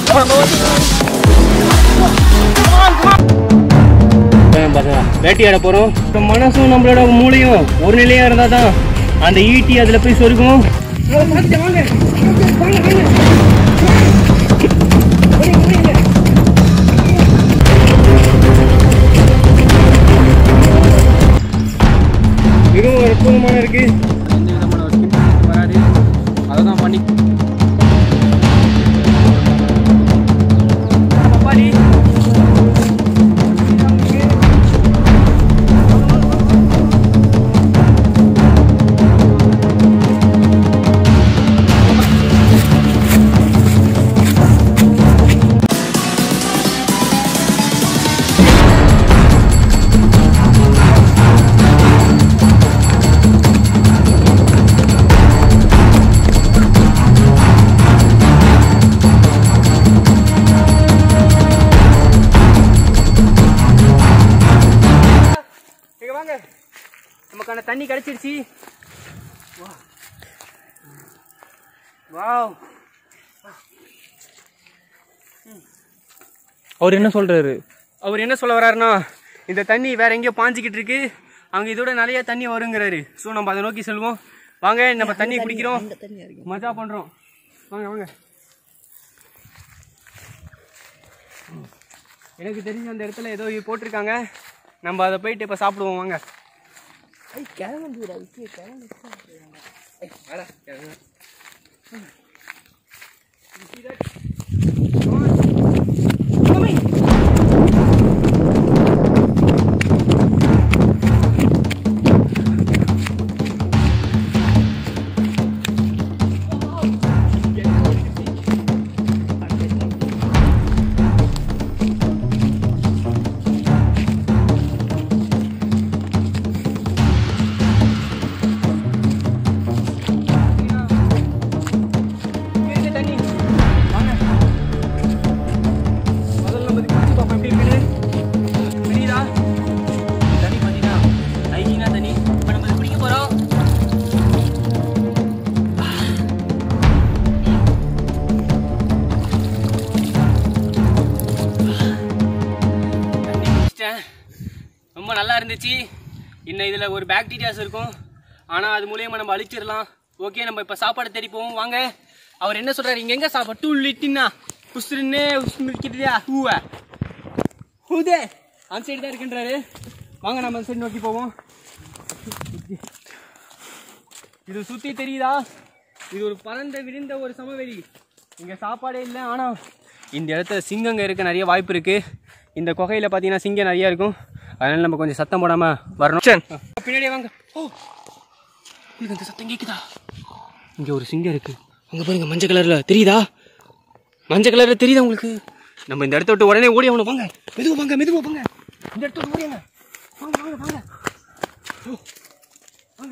வேட்டையாட போறோம் இப்ப மனசும் நம்மளோட மூளையும் ஒரு நிலையா இருந்தா தான் அந்த ஈட்டி அதுல போய் சொருகும் மிகவும் அற்புதமான இருக்கு எந்த விதமான ஒரு பின்புலம் வராது அதை தான் பண்ணி பப்பாளி இங்க வாங்க நமக்கான தண்ணி கிடைச்சிருச்சு வாவ் அவர் என்ன சொல்றாரு அவர் என்ன சொல்ல வர்றாருன்னா இந்த தண்ணி வேற எங்கேயோ பாஞ்சிக்கிட்டு இருக்கு அங்க இதோட நிறைய தண்ணி வருங்கிறாரு ஸோ நம்ம அதை நோக்கி செல்வோம் வாங்க நம்ம தண்ணி குடிக்கிறோம் மஜா பண்றோம் வாங்க வாங்க எனக்கு தெரிஞ்ச அந்த இடத்துல ஏதோ போட்டிருக்காங்க நம்ம அதை போயிட்டு இப்போ சாப்பிடுவோம் வாங்க ஐய், வாடா, கிளம்பு. You see that? Come on. Follow me. இங்க இருக்கு தண்ணி வாங்க முதல்ல நம்ம இது குடிச்சு பார்ப்போம் எப்படி இருக்குன்னு புரியுதா தண்ணி பார்த்தீங்கன்னா ஹைஜீனா தண்ணி இப்போ நம்ம இது குடிக்க போகிறோம் தண்ணி குடிச்சிட்டேன் ரொம்ப நல்லா இருந்துச்சு இன்னும் இதில் ஒரு பாக்டீரியாஸ் இருக்கும் ஆனால் அது மூலியமா நம்ம அழிச்சிடலாம் ஓகே நம்ம இப்போ சாப்பாடு தேடி போவோம் வாங்க அவர் என்ன சொல்றாரு இங்க எங்க சாப்பாடு டூ லிட்டின்னா புசுருன்னே உஸ்மிருக்கிறியா ஹூவ ஹூதே அந்த சைடு தான் இருக்குன்றாரு வாங்க நம்ம அந்த சைடு நோக்கி போவோம் இது சுத்தி தெரியுதா இது ஒரு பறந்த விரிந்த ஒரு சமவெளி இங்க சாப்பாடே இல்லை ஆனா இந்த இடத்துல சிங்கங்க இருக்க நிறைய வாய்ப்பு இருக்கு இந்த குகையில பாத்தீங்கன்னா சிங்கம் நிறைய இருக்கும் அதனால நம்ம கொஞ்சம் சத்தம் போடாம வரணும் பின்னாடியே வாங்க ஓ உங்களுக்கு அந்த சத்தம் கேக்குதா இங்க ஒரு சிங்கம் இருக்கு அங்க பாருங்க மஞ்சள் கலர்ல தெரியுதா மஞ்சள் கலர்ல தெரியுதா உங்களுக்கு நம்ம இந்த இடத்த விட்டு உடனே ஓடி ஆகணும் வாங்க மெதுவா வாங்க மெதுவா வாங்க இந்த இடத்த விட்டு ஓடியாங்க வாங்க வாங்க வாங்க ஓ, வாங்க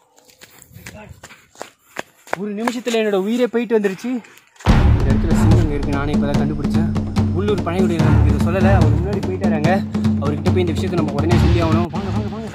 ஒரு நிமிஷத்துல என்னோட உயிரே போயிட்டு வந்துருச்சு இந்த இடத்துல சிங்கம் இருக்கு நானே இப்பதான் கண்டுபிடிச்சேன் உள்ளூர் பழையகுடியில் நமக்கு இதை சொல்லலை அவர் முன்னாடி போயிட்டாராங்க அவர்கிட்ட போய் இந்த விஷயத்தை நம்ம உடனே சொல்லி ஆகணும் வாங்க வாங்க வாங்க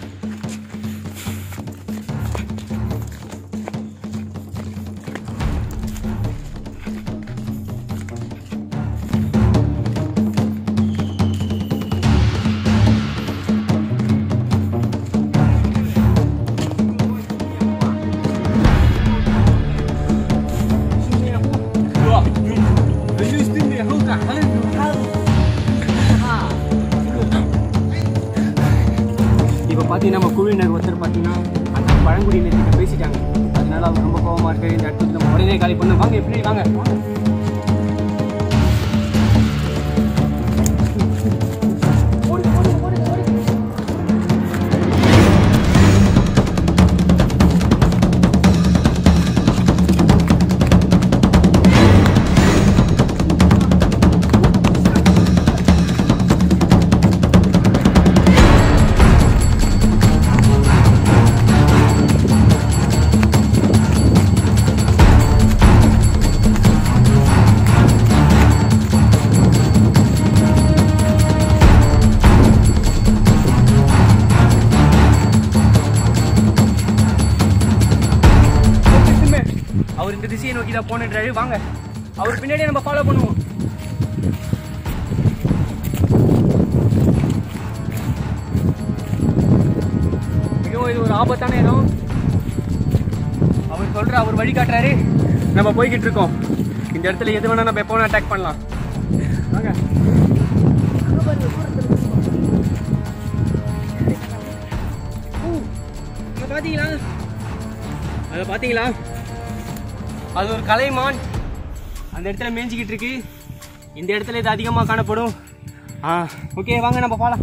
இப்போ பார்த்தீங்கன்னா நம்ம குழுவினர் ஒருத்தர் பார்த்தீங்கன்னா அந்த பழங்குடியினர்கிட்ட பேசிட்டாங்க அதனால அவங்க ரொம்ப கோவமா இருக்காரு இந்த இடத்துக்கு நம்ம உடனே காலி பண்ண வாங்க எப்படி வாங்க வாங்க. ஓடுங்க, ஓடுங்க, ஓடுங்க, ஓடுங்க. அவர் இந்த திசையை நோக்கி தான் போனன்றாரு வாங்க அவர் பின்னாடியே நம்ம ஃபாலோ பண்ணுவோம் மிகவும் இது ஒரு ஆபத்தான இடம் அவர் சொல்ற அவர் வழி காட்டுறாரு நம்ம போய்கிட்டு இருக்கோம் இந்த இடத்துல எது வேணா நம்ம எப்போ வேணா அட்டாக் பண்ணலாம் வாங்க ஊ, இங்க பாத்தீங்களா அதை பாத்தீங்களா அது ஒரு கலைமான் அந்த இடத்துல மேய்ஞ்சிக்கிட்டு இருக்கு இந்த இடத்துல இது அதிகமாக காணப்படும் ஆ ஓகே வாங்க நம்ம போகலாம்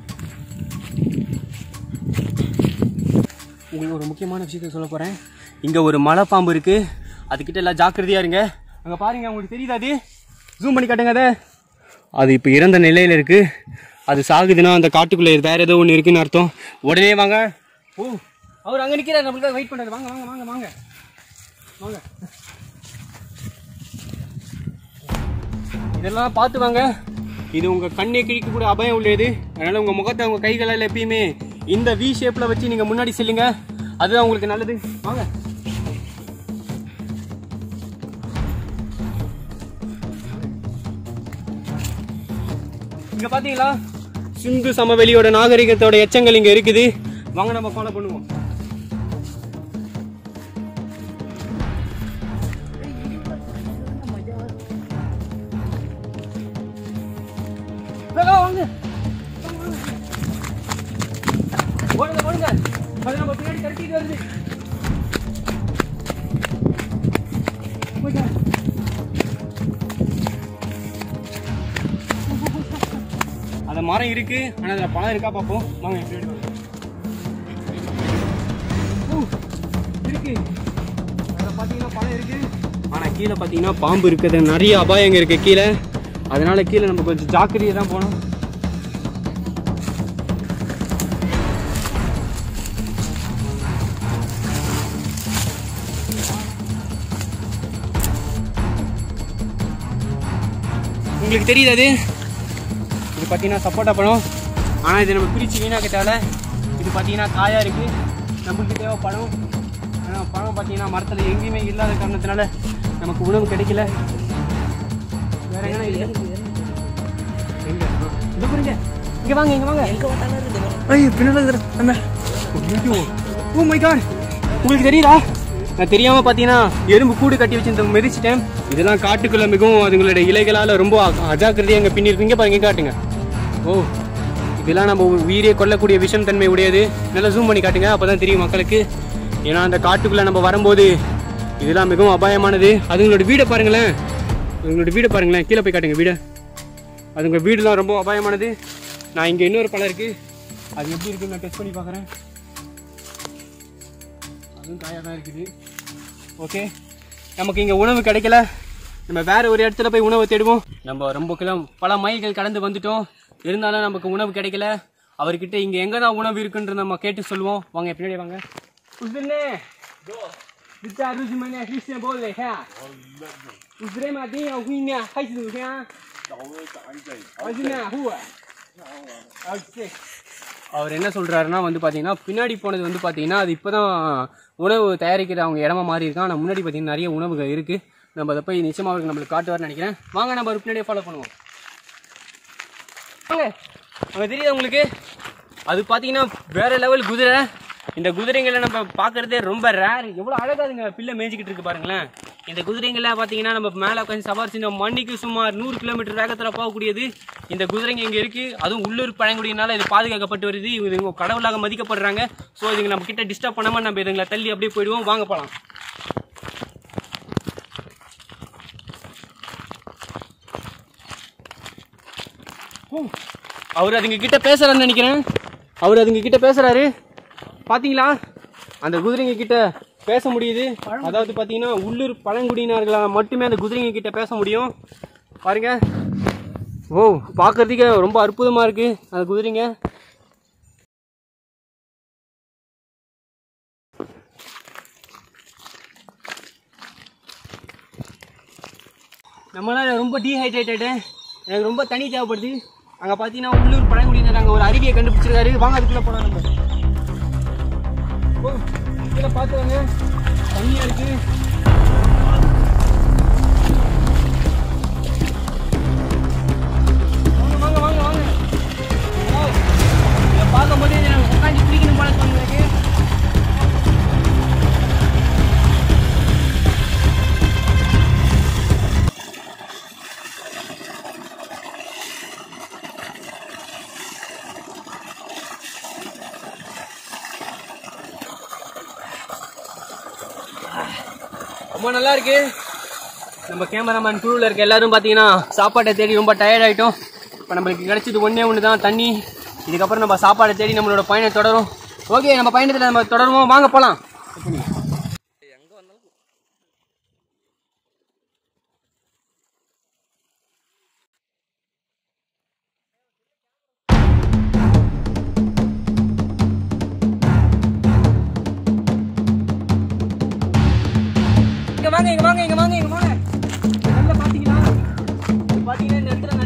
உங்களுக்கு ஒரு முக்கியமான விஷயத்த சொல்ல போகிறேன் இங்கே ஒரு மலைப்பாம்பு இருக்குது அதுக்கிட்ட எல்லாம் ஜாக்கிரதையாக இருங்க அங்கே பாருங்க உங்களுக்கு தெரியுதா அது ஜூம் பண்ணி காட்டுங்க அதை அது இப்போ இறந்த நிலையில் இருக்குது அது சாகுதுன்னா அந்த காட்டுக்குள்ளே வேறு ஏதோ ஒன்று இருக்குன்னு அர்த்தம் உடனே வாங்க ஓ அவர் அங்கே நிற்கிறார் நம்மளுக்கு வெயிட் பண்ணுறாரு வாங்க வாங்க வாங்க வாங்க வாங்க இதெல்லாம் பார்த்து வாங்க இது உங்கள் கண்ணை கிழிக்க கூட அபாயம் உள்ளது அதனால் உங்கள் முகத்தை உங்கள் கைகளால் எப்பயுமே இந்த வி ஷேப்பில் வச்சு நீங்கள் முன்னாடி செல்லுங்க அதுதான் உங்களுக்கு நல்லது வாங்க இங்க பாத்தீங்களா சிந்து சமவெளியோட நாகரிகத்தோட எச்சங்கள் இங்க இருக்குது வாங்க நம்ம ஃபாலோ பண்ணுவோம் வாங்க, வாங்க. ஓடுங்க ஓடுங்க அது நம்ம பின்னாடி கட்டிட்டு வருது போய்க்கலாம். அந்த மரம் இருக்கு ஆனா அதுல பழம் இருக்கா பார்ப்போம் வாங்க என் பின்னாடி வாங்க. ஊ, இருக்கு அதுல பாத்தீங்கன்னா பழம் இருக்கு ஆனா கீழே பாத்தீங்கன்னா பாம்பு இருக்குது நிறைய அபாயங்க இருக்கு கீழே அதனால கீழே நம்ம கொஞ்சம் ஜாக்கிரதையா தான் போகணும் உங்களுக்கு தெரியுது அது இது பார்த்தீங்கன்னா சப்போட்டா பழம் ஆனால் இது நம்ம பிரித்து வீணாக்கிட்டால இது பார்த்தீங்கன்னா காயாக இருக்குது நம்மளுக்கு தேவை பழம் ஆனால் பழம் பார்த்தீங்கன்னா மரத்தில் எங்கேயுமே இல்லாத காரணத்தினால நமக்கு உணவு கிடைக்கல வேற என்ன இல்லை எங்க இது பாருங்க இங்க வாங்க இங்க வாங்க ஐயோ பின்னால இருக்கிற ஓ மை காட் உங்களுக்கு தெரியுதா நான் தெரியாம பாத்தீங்கன்னா எறும்பு கூடு கட்டி வச்சு மிதிச்சிட்டேன் இதெல்லாம் காட்டுக்குள்ள மிகவும் அதுங்களுடைய இலைகளால ரொம்ப அ- அஜாக்கிரதையா அங்க பின்னிருக்கீங்க பாருங்க இங்க காட்டுங்க ஓ இதெல்லாம் நம்ம உயிரே கொல்லக்கூடிய விஷம் தன்மை உடையது நல்லா ஜூம் பண்ணி காட்டுங்க அப்பதான் தெரியும் மக்களுக்கு ஏன்னா அந்த காட்டுக்குள்ள நம்ம வரும்போது இதெல்லாம் மிகவும் அபாயமானது அதுங்களோட வீடை பாருங்களேன் அதுங்களோட வீடை பாருங்களேன் கீழே போய் காட்டுங்க வீடை அதுங்க வீடுலாம் ரொம்ப அபாயமானது நான் இங்கே இன்னொரு பழம் இருக்கு அது எப்படி இருக்குன்னு நான் டெஸ்ட் பண்ணி பார்க்குறேன் அதுவும் காயாக தான் இருக்குது ஓகே நமக்கு இங்கே உணவு கிடைக்கல நம்ம வேற ஒரு இடத்துல போய் உணவு தேடுவோம் நம்ம ரொம்ப கிலோ பல மைல்கள் கடந்து வந்துட்டோம் இருந்தாலும் நமக்கு உணவு கிடைக்கல அவர்கிட்ட இங்கே எங்கே தான் உணவு இருக்குன்றது நம்ம கேட்டு சொல்லுவோம் வாங்க பின்னாடி வாங்க உஸ்திரனே Kita harus mana Kristian boleh ha? Usre mati yang punya hai tu ha? Ajina huwa. Okay. அவர் என்ன சொல்றாருன்னா வந்து பாத்தீங்கன்னா பின்னாடி போனது வந்து பாத்தீங்கன்னா அது இப்பதான் உணவு தயாரிக்கிற அவங்க இடமா மாறி இருக்கான் ஆனால் முன்னாடி பாத்தீங்கன்னா நிறைய உணவுகள் இருக்கு நம்ம அதை போய் நிச்சயமா அவருக்கு நம்மளுக்கு காட்டுவார்னு நினைக்கிறேன் வாங்க நம்ம அவர் பின்னாடியே ஃபாலோ பண்ணுவோம் வாங்க அங்க தெரியுதா உங்களுக்கு அது பார்த்தீங்கன்னா வேற லெவல் குதிரை இந்த குதிரைங்களை நம்ம பார்க்கறதே ரொம்ப ரேர் எவ்வளோ அழகா அதுங்க பிள்ளை மேய்ச்சிக்கிட்டு இருக்கு பாருங்களேன் இந்த குதிரைங்களை பார்த்தீங்கன்னா நம்ம மேலே உட்காந்து சவாரி செஞ்ச மணிக்கு சுமார் நூறு கிலோமீட்டர் வேகத்தில் போகக்கூடியது இந்த குதிரைங்க இங்கே இருக்கு அதுவும் உள்ளூர் பழங்குடியினால இது பாதுகாக்கப்பட்டு வருது இவங்க கடவுளாக மதிக்கப்படுறாங்க ஸோ இதுங்க நம்ம கிட்ட டிஸ்டர்ப் பண்ணாமல் நம்ம இதுங்களை தள்ளி அப்படியே போயிடுவோம் வாங்க போகலாம் அவர் அதுங்க கிட்ட பேசுறாருன்னு நினைக்கிறேன் அவர் அதுங்க கிட்ட பேசுறாரு பாத்தீங்களா அந்த குதிரைங்க கிட்ட பேச முடியுது அதாவது பாத்தீங்கன்னா உள்ளூர் பழங்குடியினர்களால் மட்டுமே அந்த குதிரைங்க கிட்ட பேச முடியும் பாருங்க ஓ பார்க்கறதுக்கே ரொம்ப அற்புதமா இருக்கு அந்த குதிரைங்க நம்மளால ரொம்ப டீஹைட்ரேட்டடு எனக்கு ரொம்ப தண்ணி தேவைப்படுது அங்கே பார்த்தீங்கன்னா உள்ளூர் பழங்குடியினர் அங்கே ஒரு அருவியை கண்டுபிடிச்சிருக்காரு வாங்க அதுக்குள்ளே போகலாம் நம்ம ஓ கீழே பார்த்துவாங்க தண்ணியாக இருக்கு ரொம்ப நல்லா இருக்கு நம்ம கேமராமேன் குழுவில் இருக்க எல்லாரும் பார்த்தீங்கன்னா சாப்பாட்டை தேடி ரொம்ப டயர்ட் ஆகிட்டோம் இப்போ நம்மளுக்கு கிடைச்சது ஒன்றே ஒன்று தான் தண்ணி இதுக்கப்புறம் நம்ம சாப்பாடை தேடி நம்மளோட பயணம் தொடரும் ஓகே நம்ம பயணத்தில் நம்ம தொடருவோம் வாங்க போகலாம் இங்க வாங்க இங்க வாங்க இங்க வாங்க இங்க வாங்க இங்க நல்லா பாத்தீங்களா இங்க பாத்தீங்கன்னா இந்த இடத்துல